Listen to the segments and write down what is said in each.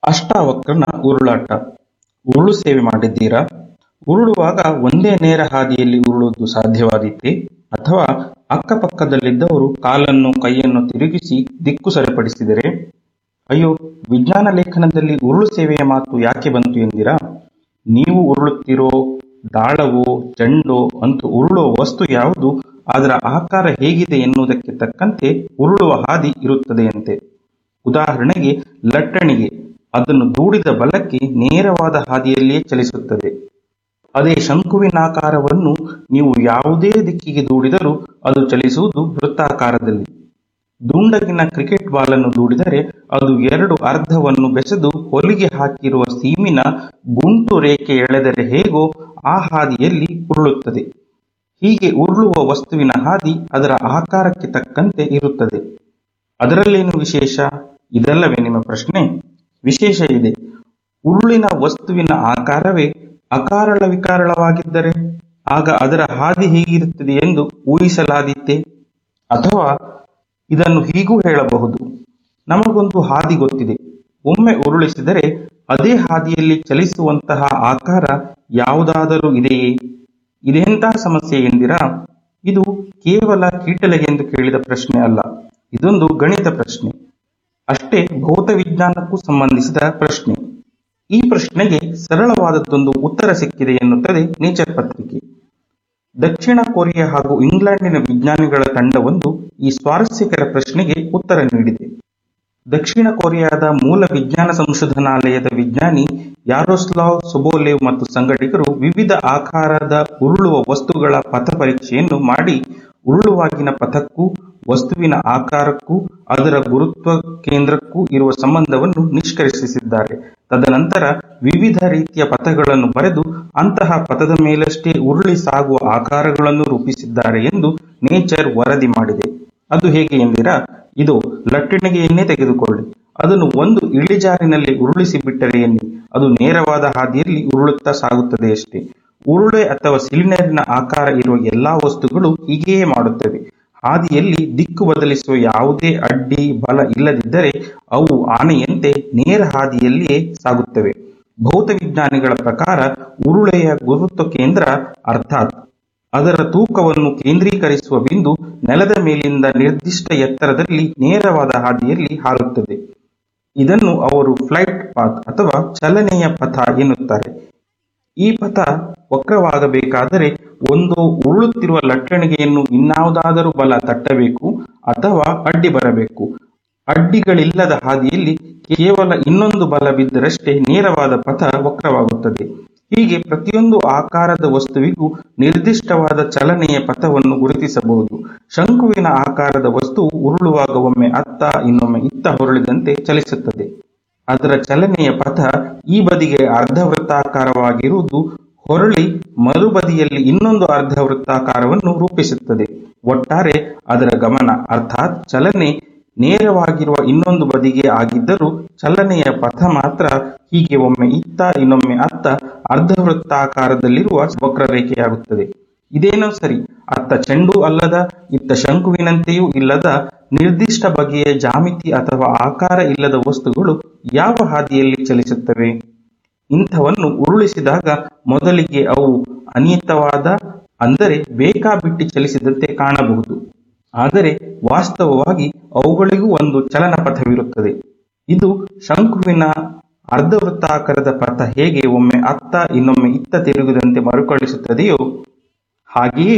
ಅಷ್ಟಾವಕ್ರನ ಉರುಳಾಟ ಉರುಳು ಸೇವೆ ಮಾಡಿದ್ದೀರಾ ಉರುಳುವಾಗ ಒಂದೇ ನೇರ ಹಾದಿಯಲ್ಲಿ ಉರುಳುವುದು ಸಾಧ್ಯವಾದೀತೆ ಅಥವಾ ಅಕ್ಕಪಕ್ಕದಲ್ಲಿದ್ದವರು ಕಾಲನ್ನು ಕೈಯನ್ನು ತಿರುಗಿಸಿ ದಿಕ್ಕು ಸರಿಪಡಿಸಿದರೆ ಅಯ್ಯೋ ವಿಜ್ಞಾನ ಲೇಖನದಲ್ಲಿ ಉರುಳು ಸೇವೆಯ ಮಾತು ಯಾಕೆ ಬಂತು ಎಂದಿರಾ ನೀವು ಉರುಳುತ್ತಿರೋ ದಾಳವೋ ಚೆಂಡೋ ಅಂತೂ ಉರುಳುವ ವಸ್ತು ಯಾವುದು ಅದರ ಆಕಾರ ಹೇಗಿದೆ ಎನ್ನುವುದಕ್ಕೆ ತಕ್ಕಂತೆ ಉರುಳುವ ಹಾದಿ ಇರುತ್ತದೆಯಂತೆ ಉದಾಹರಣೆಗೆ ಲಟ್ಟಣಿಗೆ ಅದನ್ನು ದೂಡಿದ ಬಲಕ್ಕೆ ನೇರವಾದ ಹಾದಿಯಲ್ಲಿಯೇ ಚಲಿಸುತ್ತದೆ ಅದೇ ಶಂಕುವಿನಾಕಾರವನ್ನು ನೀವು ಯಾವುದೇ ದಿಕ್ಕಿಗೆ ದೂಡಿದರೂ ಅದು ಚಲಿಸುವುದು ವೃತ್ತಾಕಾರದಲ್ಲಿ ದುಂಡಗಿನ ಕ್ರಿಕೆಟ್ ಬಾಲನ್ನು ದೂಡಿದರೆ ಅದು ಎರಡು ಅರ್ಧವನ್ನು ಬೆಸೆದು ಹೊಲಿಗೆ ಹಾಕಿರುವ ಸೀಮಿನ ಗುಂಟು ರೇಖೆ ಎಳೆದರೆ ಹೇಗೋ ಆ ಹಾದಿಯಲ್ಲಿ ಉರುಳುತ್ತದೆ ಹೀಗೆ ಉರುಳುವ ವಸ್ತುವಿನ ಹಾದಿ ಅದರ ಆಕಾರಕ್ಕೆ ತಕ್ಕಂತೆ ಇರುತ್ತದೆ ಅದರಲ್ಲೇನು ವಿಶೇಷ ಇದಲ್ಲವೇ ನಿಮ್ಮ ಪ್ರಶ್ನೆ ವಿಶೇಷ ಇದೆ ಉರುಳಿನ ವಸ್ತುವಿನ ಆಕಾರವೇ ಅಕಾರಳ ವಿಕಾರಳವಾಗಿದ್ದರೆ ಆಗ ಅದರ ಹಾದಿ ಹೇಗಿರುತ್ತದೆ ಎಂದು ಊಹಿಸಲಾದೀತೆ ಅಥವಾ ಇದನ್ನು ಹೀಗೂ ಹೇಳಬಹುದು ನಮಗೊಂದು ಹಾದಿ ಗೊತ್ತಿದೆ ಒಮ್ಮೆ ಉರುಳಿಸಿದರೆ ಅದೇ ಹಾದಿಯಲ್ಲಿ ಚಲಿಸುವಂತಹ ಆಕಾರ ಯಾವುದಾದರೂ ಇದೆಯೇ ಇದೆಂತಹ ಸಮಸ್ಯೆ ಎಂದಿರಾ ಇದು ಕೇವಲ ಕೀಟಲೆಗೆಂದು ಕೇಳಿದ ಪ್ರಶ್ನೆ ಅಲ್ಲ ಇದೊಂದು ಗಣಿತ ಪ್ರಶ್ನೆ ಅಷ್ಟೇ ಭೌತ ವಿಜ್ಞಾನಕ್ಕೂ ಸಂಬಂಧಿಸಿದ ಪ್ರಶ್ನೆ ಈ ಪ್ರಶ್ನೆಗೆ ಸರಳವಾದದ್ದೊಂದು ಉತ್ತರ ಸಿಕ್ಕಿದೆ ಎನ್ನುತ್ತದೆ ನೇಚರ್ ಪತ್ರಿಕೆ ದಕ್ಷಿಣ ಕೊರಿಯಾ ಹಾಗೂ ಇಂಗ್ಲೆಂಡಿನ ವಿಜ್ಞಾನಿಗಳ ತಂಡವೊಂದು ಈ ಸ್ವಾರಸ್ಯಕರ ಪ್ರಶ್ನೆಗೆ ಉತ್ತರ ನೀಡಿದೆ ದಕ್ಷಿಣ ಕೊರಿಯಾದ ಮೂಲ ವಿಜ್ಞಾನ ಸಂಶೋಧನಾಲಯದ ವಿಜ್ಞಾನಿ ಯಾರೋಸ್ಲಾವ್ ಸೊಬೋಲೇವ್ ಮತ್ತು ಸಂಘಟಕರು ವಿವಿಧ ಆಕಾರದ ಉರುಳುವ ವಸ್ತುಗಳ ಪಥ ಪರೀಕ್ಷೆಯನ್ನು ಮಾಡಿ ಉರುಳುವಾಗಿನ ಪಥಕ್ಕೂ ವಸ್ತುವಿನ ಆಕಾರಕ್ಕೂ ಅದರ ಗುರುತ್ವ ಕೇಂದ್ರಕ್ಕೂ ಇರುವ ಸಂಬಂಧವನ್ನು ನಿಷ್ಕರ್ಷಿಸಿದ್ದಾರೆ ತದನಂತರ ವಿವಿಧ ರೀತಿಯ ಪಥಗಳನ್ನು ಬರೆದು ಅಂತಹ ಪಥದ ಮೇಲಷ್ಟೇ ಉರುಳಿ ಸಾಗುವ ಆಕಾರಗಳನ್ನು ರೂಪಿಸಿದ್ದಾರೆ ಎಂದು ನೇಚರ್ ವರದಿ ಮಾಡಿದೆ ಅದು ಹೇಗೆ ಎಂದಿರಾ ಇದು ಲಟ್ಟಣಿಗೆಯನ್ನೇ ತೆಗೆದುಕೊಳ್ಳಿ ಅದನ್ನು ಒಂದು ಇಳಿಜಾರಿನಲ್ಲಿ ಉರುಳಿಸಿ ಬಿಟ್ಟರೆ ಎನ್ನಿ ಅದು ನೇರವಾದ ಹಾದಿಯಲ್ಲಿ ಉರುಳುತ್ತಾ ಸಾಗುತ್ತದೆಯಷ್ಟೇ ಉರುಳೆ ಅಥವಾ ಸಿಲಿಂಡರಿನ ಆಕಾರ ಇರುವ ಎಲ್ಲಾ ವಸ್ತುಗಳು ಹೀಗೆಯೇ ಮಾಡುತ್ತವೆ ಹಾದಿಯಲ್ಲಿ ದಿಕ್ಕು ಬದಲಿಸುವ ಯಾವುದೇ ಅಡ್ಡಿ ಬಲ ಇಲ್ಲದಿದ್ದರೆ ಅವು ಆನೆಯಂತೆ ನೇರ ಹಾದಿಯಲ್ಲಿಯೇ ಸಾಗುತ್ತವೆ ಭೌತ ವಿಜ್ಞಾನಿಗಳ ಪ್ರಕಾರ ಉರುಳೆಯ ಗುರುತ್ವ ಕೇಂದ್ರ ಅರ್ಥಾತ್ ಅದರ ತೂಕವನ್ನು ಕೇಂದ್ರೀಕರಿಸುವ ಬಿಂದು ನೆಲದ ಮೇಲಿಂದ ನಿರ್ದಿಷ್ಟ ಎತ್ತರದಲ್ಲಿ ನೇರವಾದ ಹಾದಿಯಲ್ಲಿ ಹಾರುತ್ತದೆ ಇದನ್ನು ಅವರು ಫ್ಲೈಟ್ ಪಾತ್ ಅಥವಾ ಚಲನೆಯ ಪಥ ಎನ್ನುತ್ತಾರೆ ಈ ಪಥ ವಕ್ರವಾಗಬೇಕಾದರೆ ಒಂದು ಉರುಳುತ್ತಿರುವ ಲಟ್ಟಣಿಗೆಯನ್ನು ಇನ್ನಾವುದಾದರೂ ಬಲ ತಟ್ಟಬೇಕು ಅಥವಾ ಅಡ್ಡಿ ಬರಬೇಕು ಅಡ್ಡಿಗಳಿಲ್ಲದ ಹಾದಿಯಲ್ಲಿ ಕೇವಲ ಇನ್ನೊಂದು ಬಲ ಬಿದ್ದರಷ್ಟೇ ನೇರವಾದ ಪಥ ವಕ್ರವಾಗುತ್ತದೆ ಹೀಗೆ ಪ್ರತಿಯೊಂದು ಆಕಾರದ ವಸ್ತುವಿಗೂ ನಿರ್ದಿಷ್ಟವಾದ ಚಲನೆಯ ಪಥವನ್ನು ಗುರುತಿಸಬಹುದು ಶಂಕುವಿನ ಆಕಾರದ ವಸ್ತುವು ಉರುಳುವಾಗ ಒಮ್ಮೆ ಅತ್ತ ಇನ್ನೊಮ್ಮೆ ಇತ್ತ ಹೊರಳಿದಂತೆ ಚಲಿಸುತ್ತದೆ ಅದರ ಚಲನೆಯ ಪಥ ಈ ಬದಿಗೆ ಅರ್ಧವೃತ್ತಾಕಾರವಾಗಿರುವುದು ಹೊರಳಿ ಮರುಬದಿಯಲ್ಲಿ ಇನ್ನೊಂದು ಅರ್ಧವೃತ್ತಾಕಾರವನ್ನು ರೂಪಿಸುತ್ತದೆ ಒಟ್ಟಾರೆ ಅದರ ಗಮನ ಅರ್ಥಾತ್ ಚಲನೆ ನೇರವಾಗಿರುವ ಇನ್ನೊಂದು ಬದಿಗೆ ಆಗಿದ್ದರೂ ಚಲನೆಯ ಪಥ ಮಾತ್ರ ಹೀಗೆ ಒಮ್ಮೆ ಇತ್ತ ಇನ್ನೊಮ್ಮೆ ಅತ್ತ ಅರ್ಧವೃತ್ತಾಕಾರದಲ್ಲಿರುವ ವಕ್ರರೇಖೆಯಾಗುತ್ತದೆ ಇದೇನೋ ಸರಿ ಅತ್ತ ಚೆಂಡು ಅಲ್ಲದ ಇತ್ತ ಶಂಕುವಿನಂತೆಯೂ ಇಲ್ಲದ ನಿರ್ದಿಷ್ಟ ಬಗೆಯ ಜಾಮಿತಿ ಅಥವಾ ಆಕಾರ ಇಲ್ಲದ ವಸ್ತುಗಳು ಯಾವ ಹಾದಿಯಲ್ಲಿ ಚಲಿಸುತ್ತವೆ ಇಂಥವನ್ನು ಉರುಳಿಸಿದಾಗ ಮೊದಲಿಗೆ ಅವು ಅನಿಯತವಾದ ಅಂದರೆ ಬೇಕಾಬಿಟ್ಟಿ ಚಲಿಸಿದಂತೆ ಕಾಣಬಹುದು ಆದರೆ ವಾಸ್ತವವಾಗಿ ಅವುಗಳಿಗೂ ಒಂದು ಚಲನ ಪಥವಿರುತ್ತದೆ ಇದು ಶಂಕುವಿನ ಅರ್ಧವೃತ್ತಾಕಾರದ ಪಥ ಹೇಗೆ ಒಮ್ಮೆ ಅತ್ತ ಇನ್ನೊಮ್ಮೆ ಇತ್ತ ತಿರುಗಿದಂತೆ ಮರುಕಳಿಸುತ್ತದೆಯೋ ಹಾಗೆಯೇ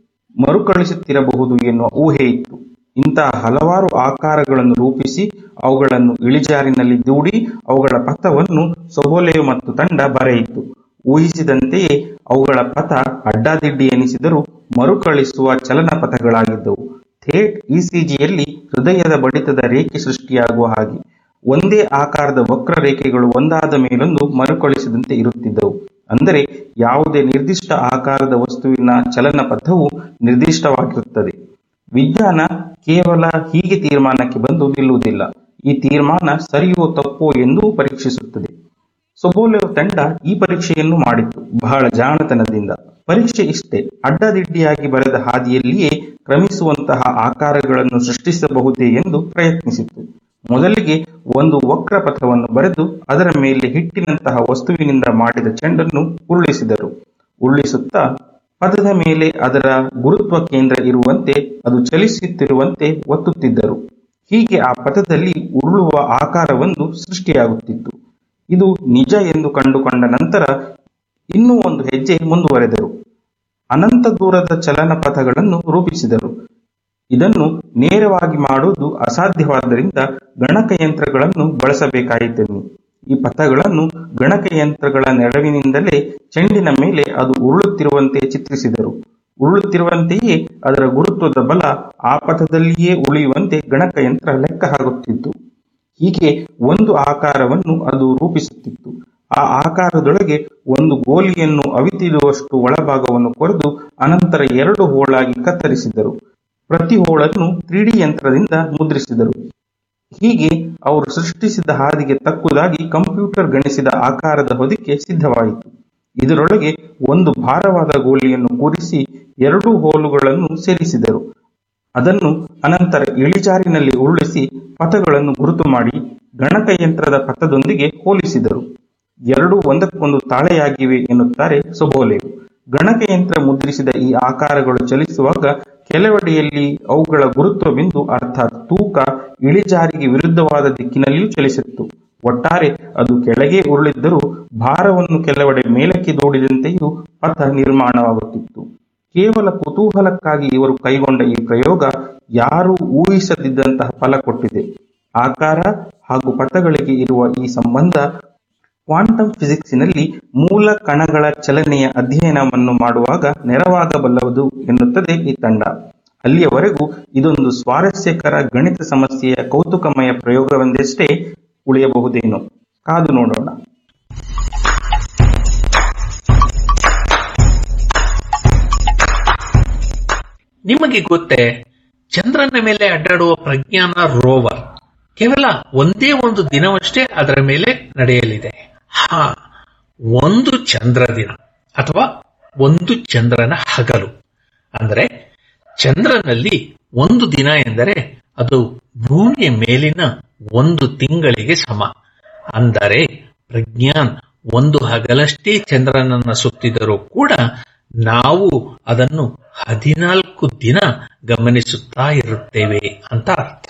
ಮರುಕಳಿಸುತ್ತಿರಬಹುದು ಎನ್ನುವ ಊಹೆ ಇತ್ತು ಇಂತಹ ಹಲವಾರು ಆಕಾರಗಳನ್ನು ರೂಪಿಸಿ ಅವುಗಳನ್ನು ಇಳಿಜಾರಿನಲ್ಲಿ ದೂಡಿ ಅವುಗಳ ಪಥವನ್ನು ಸೊಬೋಲೆವ್ ಮತ್ತು ತಂಡ ಬರೆಯಿತು ಊಹಿಸಿದಂತೆಯೇ ಅವುಗಳ ಪಥ ಅಡ್ಡಾದಿಡ್ಡಿ ಎನಿಸಿದರೂ ಮರುಕಳಿಸುವ ಚಲನ ಪಥಗಳಾಗಿದ್ದವು ಥೇಟ್ ಇಸಿಜಿಯಲ್ಲಿ ಹೃದಯದ ಬಡಿತದ ರೇಖೆ ಸೃಷ್ಟಿಯಾಗುವ ಹಾಗೆ ಒಂದೇ ಆಕಾರದ ವಕ್ರ ರೇಖೆಗಳು ಒಂದಾದ ಮೇಲೊಂದು ಮರುಕಳಿಸಿದಂತೆ ಇರುತ್ತಿದ್ದವು ಅಂದರೆ ಯಾವುದೇ ನಿರ್ದಿಷ್ಟ ಆಕಾರದ ವಸ್ತುವಿನ ಚಲನ ಪಥವು ನಿರ್ದಿಷ್ಟವಾಗಿರುತ್ತದೆ ವಿಜ್ಞಾನ ಕೇವಲ ಹೀಗೆ ತೀರ್ಮಾನಕ್ಕೆ ಬಂದು ನಿಲ್ಲುವುದಿಲ್ಲ ಈ ತೀರ್ಮಾನ ಸರಿಯೋ ತಪ್ಪೋ ಎಂದೂ ಪರೀಕ್ಷಿಸುತ್ತದೆ ಸೊಬೋಲೆವ್ ತಂಡ ಈ ಪರೀಕ್ಷೆಯನ್ನು ಮಾಡಿತ್ತು ಬಹಳ ಜಾಣತನದಿಂದ ಪರೀಕ್ಷೆ ಇಷ್ಟೇ ಅಡ್ಡದಿಡ್ಡಿಯಾಗಿ ಬರೆದ ಹಾದಿಯಲ್ಲಿಯೇ ಕ್ರಮಿಸುವಂತಹ ಆಕಾರಗಳನ್ನು ಸೃಷ್ಟಿಸಬಹುದೇ ಎಂದು ಪ್ರಯತ್ನಿಸಿತ್ತು ಮೊದಲಿಗೆ ಒಂದು ವಕ್ರ ಪಥವನ್ನು ಬರೆದು ಅದರ ಮೇಲೆ ಹಿಟ್ಟಿನಂತಹ ವಸ್ತುವಿನಿಂದ ಮಾಡಿದ ಚೆಂಡನ್ನು ಉರುಳಿಸಿದರು ಉರುಳಿಸುತ್ತಾ ಪಥದ ಮೇಲೆ ಅದರ ಗುರುತ್ವ ಕೇಂದ್ರ ಇರುವಂತೆ ಅದು ಚಲಿಸುತ್ತಿರುವಂತೆ ಒತ್ತುತ್ತಿದ್ದರು ಹೀಗೆ ಆ ಪಥದಲ್ಲಿ ಉರುಳುವ ಆಕಾರವೊಂದು ಸೃಷ್ಟಿಯಾಗುತ್ತಿತ್ತು ಇದು ನಿಜ ಎಂದು ಕಂಡುಕೊಂಡ ನಂತರ ಇನ್ನೂ ಒಂದು ಹೆಜ್ಜೆ ಮುಂದುವರೆದರು ಅನಂತ ದೂರದ ಚಲನ ಪಥಗಳನ್ನು ರೂಪಿಸಿದರು ಇದನ್ನು ನೇರವಾಗಿ ಮಾಡುವುದು ಅಸಾಧ್ಯವಾದ್ದರಿಂದ ಗಣಕಯಂತ್ರಗಳನ್ನು ಬಳಸಬೇಕಾಯಿತೆನ್ನು ಈ ಪಥಗಳನ್ನು ಗಣಕಯಂತ್ರಗಳ ನೆರವಿನಿಂದಲೇ ಚೆಂಡಿನ ಮೇಲೆ ಅದು ಉರುಳುತ್ತಿರುವಂತೆ ಚಿತ್ರಿಸಿದರು ಉರುಳುತ್ತಿರುವಂತೆಯೇ ಅದರ ಗುರುತ್ವದ ಬಲ ಆ ಪಥದಲ್ಲಿಯೇ ಉಳಿಯುವಂತೆ ಗಣಕಯಂತ್ರ ಲೆಕ್ಕ ಹಾಕುತ್ತಿತ್ತು ಹೀಗೆ ಒಂದು ಆಕಾರವನ್ನು ಅದು ರೂಪಿಸುತ್ತಿತ್ತು ಆ ಆಕಾರದೊಳಗೆ ಒಂದು ಗೋಲಿಯನ್ನು ಅವಿತಿಡುವಷ್ಟು ಒಳಭಾಗವನ್ನು ಕೊರೆದು ಅನಂತರ ಎರಡು ಹೋಳಾಗಿ ಕತ್ತರಿಸಿದರು ಪ್ರತಿ ಹೋಳನ್ನು ತ್ರೀಡಿ ಯಂತ್ರದಿಂದ ಮುದ್ರಿಸಿದರು ಹೀಗೆ ಅವರು ಸೃಷ್ಟಿಸಿದ ಹಾದಿಗೆ ತಕ್ಕುದಾಗಿ ಕಂಪ್ಯೂಟರ್ ಗಣಿಸಿದ ಆಕಾರದ ಹೊದಿಕೆ ಸಿದ್ಧವಾಯಿತು ಇದರೊಳಗೆ ಒಂದು ಭಾರವಾದ ಗೋಲಿಯನ್ನು ಕೂರಿಸಿ ಎರಡೂ ಹೋಲುಗಳನ್ನು ಸೇರಿಸಿದರು ಅದನ್ನು ಅನಂತರ ಇಳಿಜಾರಿನಲ್ಲಿ ಉರುಳಿಸಿ ಪಥಗಳನ್ನು ಗುರುತು ಮಾಡಿ ಗಣಕಯಂತ್ರದ ಪಥದೊಂದಿಗೆ ಹೋಲಿಸಿದರು ಎರಡೂ ಒಂದಕ್ಕೊಂದು ತಾಳೆಯಾಗಿವೆ ಎನ್ನುತ್ತಾರೆ ಸೊಬೋಲೆವು ಗಣಕಯಂತ್ರ ಮುದ್ರಿಸಿದ ಈ ಆಕಾರಗಳು ಚಲಿಸುವಾಗ ಕೆಲವೆಡೆಯಲ್ಲಿ ಅವುಗಳ ಗುರುತ್ವ ಬಿಂದು ಅರ್ಥಾತ್ ತೂಕ ಇಳಿಜಾರಿಗೆ ವಿರುದ್ಧವಾದ ದಿಕ್ಕಿನಲ್ಲಿಯೂ ಚಲಿಸಿತ್ತು ಒಟ್ಟಾರೆ ಅದು ಕೆಳಗೆ ಉರುಳಿದ್ದರೂ ಭಾರವನ್ನು ಕೆಲವೆಡೆ ಮೇಲಕ್ಕೆ ದೂಡಿದಂತೆಯೂ ಪಥ ನಿರ್ಮಾಣವಾಗುತ್ತಿತ್ತು ಕೇವಲ ಕುತೂಹಲಕ್ಕಾಗಿ ಇವರು ಕೈಗೊಂಡ ಈ ಪ್ರಯೋಗ ಯಾರೂ ಊಹಿಸದಿದ್ದಂತಹ ಫಲ ಕೊಟ್ಟಿದೆ ಆಕಾರ ಹಾಗೂ ಪಥಗಳಿಗೆ ಇರುವ ಈ ಸಂಬಂಧ ಕ್ವಾಂಟಮ್ ಫಿಸಿಕ್ಸಿನಲ್ಲಿ ಮೂಲ ಕಣಗಳ ಚಲನೆಯ ಅಧ್ಯಯನವನ್ನು ಮಾಡುವಾಗ ನೆರವಾಗಬಲ್ಲದು ಎನ್ನುತ್ತದೆ ಈ ತಂಡ ಅಲ್ಲಿಯವರೆಗೂ ಇದೊಂದು ಸ್ವಾರಸ್ಯಕರ ಗಣಿತ ಸಮಸ್ಯೆಯ ಕೌತುಕಮಯ ಪ್ರಯೋಗವೆಂದಷ್ಟೇ ಉಳಿಯಬಹುದೇನೋ ಕಾದು ನೋಡೋಣ ನಿಮಗೆ ಗೊತ್ತೇ ಚಂದ್ರನ ಮೇಲೆ ಅಡ್ಡಾಡುವ ಪ್ರಜ್ಞಾನ ರೋವರ್ ಕೇವಲ ಒಂದೇ ಒಂದು ದಿನವಷ್ಟೇ ಅದರ ಮೇಲೆ ನಡೆಯಲಿದೆ ಹಾ ಒಂದು ಚಂದ್ರ ದಿನ ಅಥವಾ ಒಂದು ಚಂದ್ರನ ಹಗಲು ಅಂದರೆ ಚಂದ್ರನಲ್ಲಿ ಒಂದು ದಿನ ಎಂದರೆ ಅದು ಭೂಮಿಯ ಮೇಲಿನ ಒಂದು ತಿಂಗಳಿಗೆ ಸಮ ಅಂದರೆ ಪ್ರಜ್ಞಾನ್ ಒಂದು ಹಗಲಷ್ಟೇ ಚಂದ್ರನನ್ನ ಸುತ್ತಿದರೂ ಕೂಡ ನಾವು ಅದನ್ನು ಹದಿನಾಲ್ಕು ದಿನ ಗಮನಿಸುತ್ತಾ ಇರುತ್ತೇವೆ ಅಂತ ಅರ್ಥ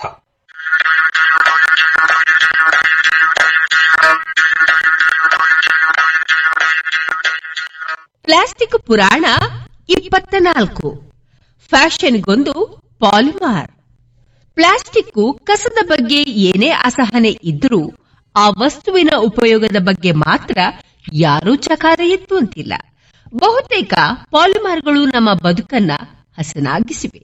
ಪ್ಲಾಸ್ಟಿಕ್ ಪುರಾಣ ಇಪ್ಪತ್ತ ನಾಲ್ಕು ಫ್ಯಾಷನ್ಗೊಂದು ಪಾಲಿಮಾರ್ ಪ್ಲಾಸ್ಟಿಕ್ ಕಸದ ಬಗ್ಗೆ ಏನೇ ಅಸಹನೆ ಇದ್ರೂ ಆ ವಸ್ತುವಿನ ಉಪಯೋಗದ ಬಗ್ಗೆ ಮಾತ್ರ ಯಾರೂ ಚಕಾರ ಎತ್ತುವಂತಿಲ್ಲ ಬಹುತೇಕ ಪಾಲಿಮಾರ್ಗಳು ನಮ್ಮ ಬದುಕನ್ನ ಹಸನಾಗಿಸಿವೆ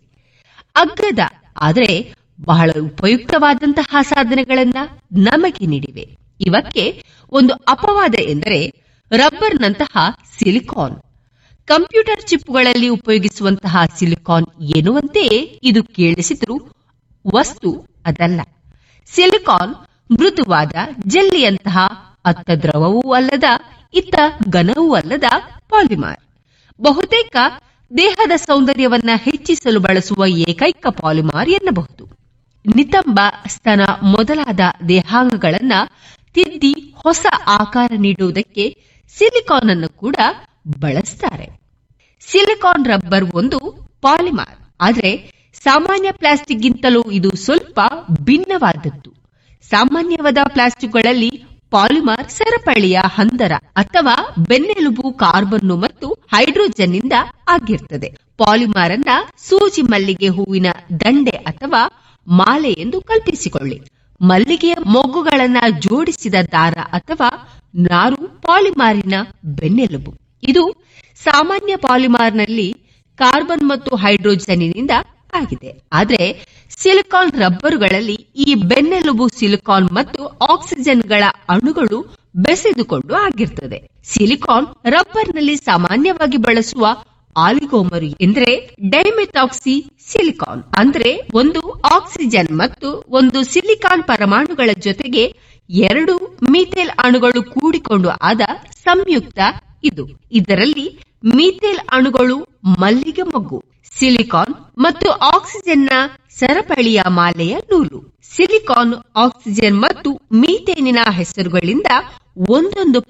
ಅಗ್ಗದ ಆದರೆ ಬಹಳ ಉಪಯುಕ್ತವಾದಂತಹ ಸಾಧನೆಗಳನ್ನ ನಮಗೆ ನೀಡಿವೆ ಇವಕ್ಕೆ ಒಂದು ಅಪವಾದ ಎಂದರೆ ರಬ್ಬರ್ನಂತಹ ಸಿಲಿಕಾನ್ ಕಂಪ್ಯೂಟರ್ ಚಿಪ್ಗಳಲ್ಲಿ ಉಪಯೋಗಿಸುವಂತಹ ಸಿಲಿಕಾನ್ ಎನ್ನುವಂತೆಯೇ ಇದು ಕೇಳಿಸಿದರೂ ವಸ್ತು ಅದಲ್ಲ ಸಿಲಿಕಾನ್ ಮೃದುವಾದ ಜಲ್ಲಿಯಂತಹ ಅತ್ತ ದ್ರವವೂ ಅಲ್ಲದ ಇತ್ತ ಘನವೂ ಅಲ್ಲದ ಪಾಲಿಮಾರ್ ಬಹುತೇಕ ದೇಹದ ಸೌಂದರ್ಯವನ್ನ ಹೆಚ್ಚಿಸಲು ಬಳಸುವ ಏಕೈಕ ಪಾಲಿಮಾರ್ ಎನ್ನಬಹುದು ನಿತಂಬ ಸ್ತನ ಮೊದಲಾದ ದೇಹಾಂಗಗಳನ್ನ ತಿದ್ದಿ ಹೊಸ ಆಕಾರ ನೀಡುವುದಕ್ಕೆ ಸಿಲಿಕಾನ್ ಅನ್ನು ಕೂಡ ಬಳಸ್ತಾರೆ ಸಿಲಿಕಾನ್ ರಬ್ಬರ್ ಒಂದು ಪಾಲಿಮಾರ್ ಆದರೆ ಸಾಮಾನ್ಯ ಪ್ಲಾಸ್ಟಿಕ್ಗಿಂತಲೂ ಇದು ಸ್ವಲ್ಪ ಭಿನ್ನವಾದದ್ದು ಸಾಮಾನ್ಯವಾದ ಪ್ಲಾಸ್ಟಿಕ್ಗಳಲ್ಲಿ ಪಾಲಿಮಾರ್ ಸರಪಳಿಯ ಹಂದರ ಅಥವಾ ಬೆನ್ನೆಲುಬು ಕಾರ್ಬನ್ನು ಮತ್ತು ಹೈಡ್ರೋಜನ್ ನಿಂದ ಆಗಿರ್ತದೆ ಪಾಲಿಮಾರ್ ಅನ್ನ ಸೂಜಿ ಮಲ್ಲಿಗೆ ಹೂವಿನ ದಂಡೆ ಅಥವಾ ಮಾಲೆ ಎಂದು ಕಲ್ಪಿಸಿಕೊಳ್ಳಿ ಮಲ್ಲಿಗೆಯ ಮೊಗ್ಗುಗಳನ್ನ ಜೋಡಿಸಿದ ದಾರ ಅಥವಾ ನಾರು ಪಾಲಿಮಾರಿನ ಬೆನ್ನೆಲುಬು ಇದು ಸಾಮಾನ್ಯ ಪಾಲಿಮಾರ್ನಲ್ಲಿ ಕಾರ್ಬನ್ ಮತ್ತು ಹೈಡ್ರೋಜನ್ನಿನಿಂದ ಆಗಿದೆ ಆದರೆ ಸಿಲಿಕಾನ್ ರಬ್ಬರುಗಳಲ್ಲಿ ಈ ಬೆನ್ನೆಲುಬು ಸಿಲಿಕಾನ್ ಮತ್ತು ಆಕ್ಸಿಜನ್ಗಳ ಅಣುಗಳು ಬೆಸೆದುಕೊಂಡು ಆಗಿರ್ತದೆ ಸಿಲಿಕಾನ್ ರಬ್ಬರ್ನಲ್ಲಿ ಸಾಮಾನ್ಯವಾಗಿ ಬಳಸುವ ಆಲಿಗೋಮರು ಎಂದರೆ ಡೈಮೆಥಾಕ್ಸಿ ಸಿಲಿಕಾನ್ ಅಂದ್ರೆ ಒಂದು ಆಕ್ಸಿಜನ್ ಮತ್ತು ಒಂದು ಸಿಲಿಕಾನ್ ಪರಮಾಣುಗಳ ಜೊತೆಗೆ ಎರಡು ಮೀಥೇಲ್ ಅಣುಗಳು ಕೂಡಿಕೊಂಡು ಆದ ಸಂಯುಕ್ತ ಇದು ಇದರಲ್ಲಿ ಮೀಥೇಲ್ ಅಣುಗಳು ಮಲ್ಲಿಗೆ ಮೊಗ್ಗು ಸಿಲಿಕಾನ್ ಮತ್ತು ಆಕ್ಸಿಜನ್ನ ಸರಪಳಿಯ ಮಾಲೆಯ ನೂಲು ಸಿಲಿಕಾನ್ ಆಕ್ಸಿಜನ್ ಮತ್ತು ಮೀಥೇನಿನ ಹೆಸರುಗಳಿಂದ ಒಂದೊಂದು